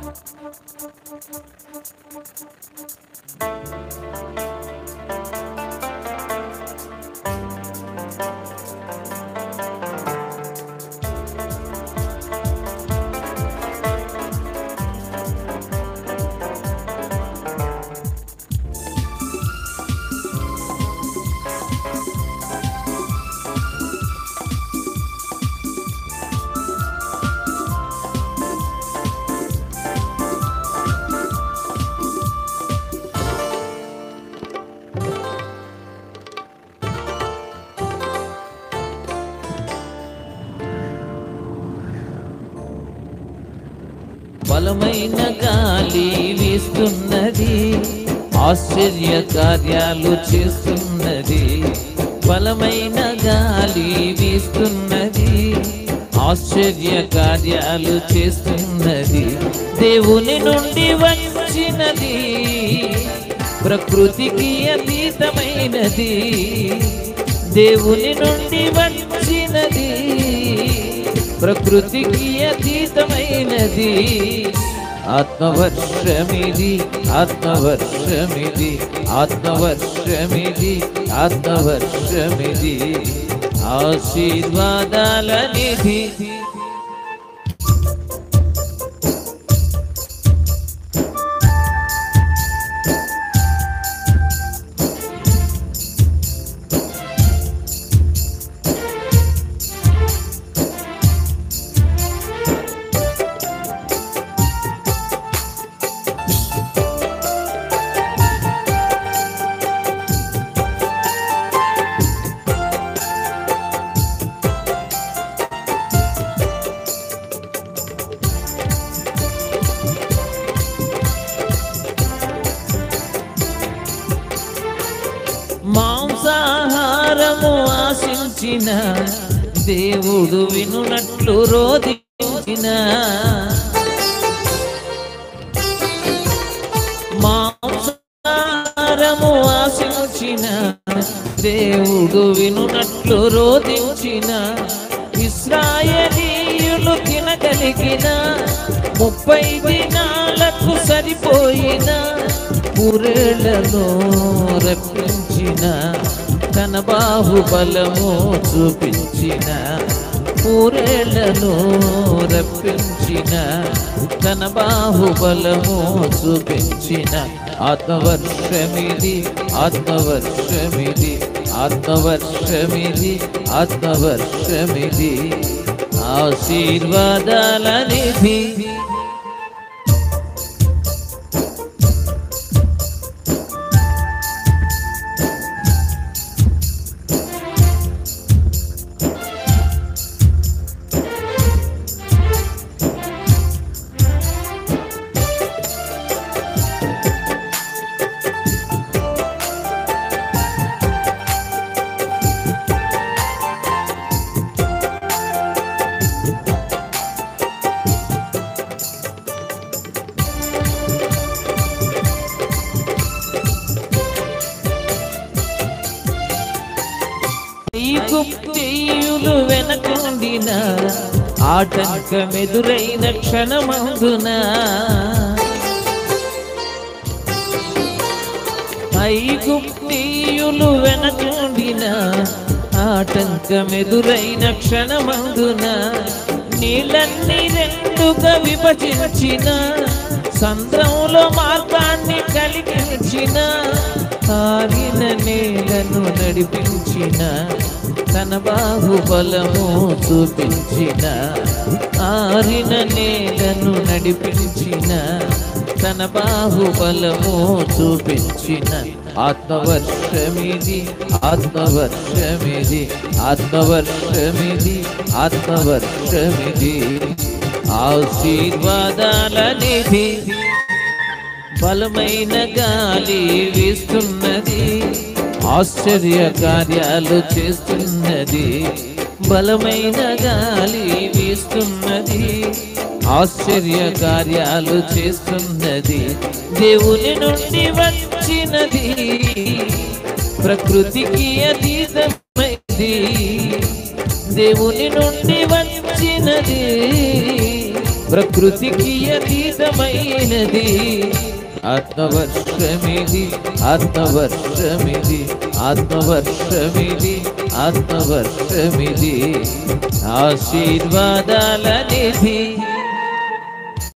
బలమైన గాలి వీస్తున్నది ఆశ్చర్య కార్యాలు చేస్తున్నది బలమైన గాలి వీస్తున్నది ఆశ్చర్య కార్యాలు చేస్తున్నది దేవుని నుండి వచ్చినది ప్రకృతికి అతీతమైనది దేవుని నుండి వచ్చినది ప్రకృతికి అతీతమైనది ఆత్మవర్షమిది ఆత్మవర్షమిది ఆత్మవర్షమిది ఆత్మవర్షమిది ఆశీర్వాదాల నిధి మాంసాహారము ఆశించిన దేవుడు వినునట్లు రోధించిన మాంసాహారము ఆశించిన దేవుడు వినునట్లు రోధించిన ఇస్రాయలీయులు తినగలిగిన ముప్పై దినాలకు సరిపోయిన పురేళ్లను రప్పించిన తన బాహుబలము చూపించిన పూరేళ్లను రప్పించిన తన బాహుబలము చూపించిన ఆత్మవర్షమిది ఆత్మవర్షమిది ఆత్మవర్షమిది ఆత్మవర్షమిది ఆశీర్వాదాల నిధి ఈగుప్తీయులు వెనకుండిన ఆటంకమెదురైన క్షణమందున ఐగుప్తీయులు వెనకుండిన ఆటంకమెదురైన క్షణమందున నీళ్ళన్ని రెండుగా విభజించిన సంద్రంలో మార్గాన్ని కలిగించిన ఆరిన నేలను నడిపించిన తన బాహుబలము చూపించిన ఆరిన నేలను నడిపించిన తన బాహుబలము చూపించిన ఆత్మవర్షమిది ఆత్మవర్షమిది ఆత్మవర్షమిది ఆత్మవర్షమిది ఆశీర్వాదాల నిధి బలమైన గాలి వీస్తున్నది ఆశ్చర్య కార్యాలు చేస్తున్నది బలమైన గాలి వీస్తున్నది ఆశ్చర్య కార్యాలు చేస్తున్నది దేవుని నుండి వచ్చినది ప్రకృతికి అతీతమైనది దేవుని నుండి వచ్చినది ప్రకృతికి అతీతమైనది ఆత్మవర్షమిది ఆత్మవర్షమిది ఆత్మవర్షమిది ఆత్మవర్షమిది ఆశీర్వాదాల నిధి